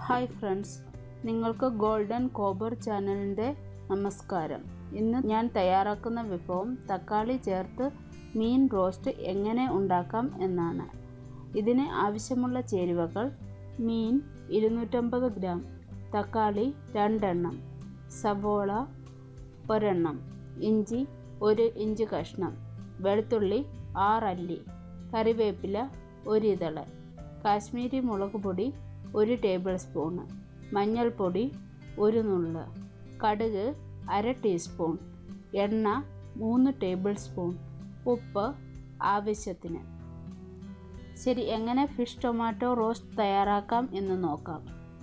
hi friends നിങ്ങൾക്ക് golden കോബർ ചാനലിൻ്റെ നമസ്കാരം ഇന്ന് ഞാൻ തയ്യാറാക്കുന്ന വിഭവം തക്കാളി ചേർത്ത് മീൻ റോസ്റ്റ് എങ്ങനെ ഉണ്ടാക്കാം എന്നാണ് ഇതിന് ആവശ്യമുള്ള ചേരുവകൾ മീൻ ഇരുന്നൂറ്റമ്പത് ഗ്രാം തക്കാളി രണ്ടെണ്ണം സവോള ഒരെണ്ണം ഇഞ്ചി ഒരു ഇഞ്ച് കഷ്ണം വെളുത്തുള്ളി ആറല്ലി കറിവേപ്പില ഒരിതള് കാശ്മീരി മുളക് പൊടി ഒരു ടേബിൾ സ്പൂണ് മഞ്ഞൾപ്പൊടി ഒരു നുള്ള് കടുക് അര ടീസ്പൂൺ എണ്ണ മൂന്ന് ടേബിൾ സ്പൂൺ ഉപ്പ് ആവശ്യത്തിന് ശരി എങ്ങനെ ഫിഷ് ടൊമാറ്റോ റോസ്റ്റ് തയ്യാറാക്കാം എന്ന് നോക്കാം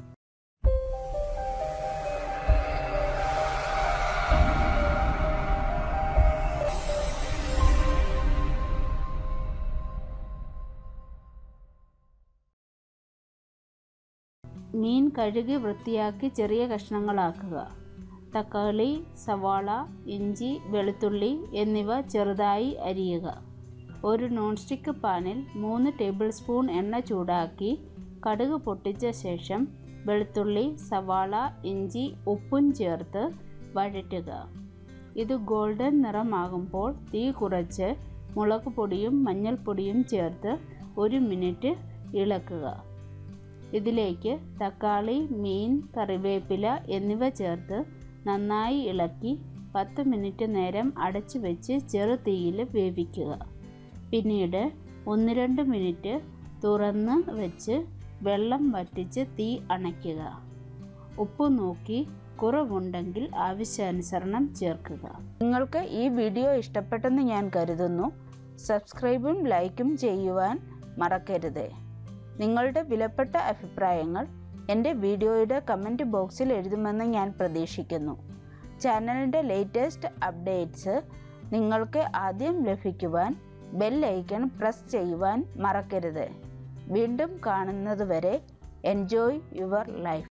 മീൻ കഴുകി വൃത്തിയാക്കി ചെറിയ കഷ്ണങ്ങളാക്കുക തക്കാളി സവാള ഇഞ്ചി വെളുത്തുള്ളി എന്നിവ ചെറുതായി അരിയുക ഒരു നോൺ സ്റ്റിക്ക് പാനിൽ മൂന്ന് ടേബിൾ സ്പൂൺ എണ്ണ ചൂടാക്കി കടുക് പൊട്ടിച്ച ശേഷം വെളുത്തുള്ളി സവാള ഇഞ്ചി ഉപ്പും ചേർത്ത് വഴറ്റുക ഇത് ഗോൾഡൻ നിറമാകുമ്പോൾ തീ കുറച്ച് മുളക് പൊടിയും മഞ്ഞൾപ്പൊടിയും ചേർത്ത് ഒരു മിനിറ്റ് ഇളക്കുക ഇതിലേക്ക് തക്കാളി മീൻ കറിവേപ്പില എന്നിവ ചേർത്ത് നന്നായി ഇളക്കി പത്ത് മിനിറ്റ് നേരം അടച്ചു വെച്ച് ചെറു തീയിൽ വേവിക്കുക പിന്നീട് ഒന്ന് രണ്ട് മിനിറ്റ് തുറന്ന് വെച്ച് വെള്ളം വറ്റിച്ച് തീ അണയ്ക്കുക ഉപ്പ് നോക്കി കുറവുണ്ടെങ്കിൽ ആവശ്യാനുസരണം ചേർക്കുക നിങ്ങൾക്ക് ഈ വീഡിയോ ഇഷ്ടപ്പെട്ടെന്ന് ഞാൻ കരുതുന്നു സബ്സ്ക്രൈബും ലൈക്കും ചെയ്യുവാൻ മറക്കരുത് നിങ്ങളുടെ വിലപ്പെട്ട അഭിപ്രായങ്ങൾ എൻ്റെ വീഡിയോയുടെ കമൻറ്റ് ബോക്സിൽ എഴുതുമെന്ന് ഞാൻ പ്രതീക്ഷിക്കുന്നു ചാനലിൻ്റെ ലേറ്റസ്റ്റ് അപ്ഡേറ്റ്സ് നിങ്ങൾക്ക് ആദ്യം ലഭിക്കുവാൻ ബെൽ ഐക്കൺ പ്രസ് ചെയ്യുവാൻ മറക്കരുത് വീണ്ടും കാണുന്നതുവരെ എൻജോയ് യുവർ ലൈഫ്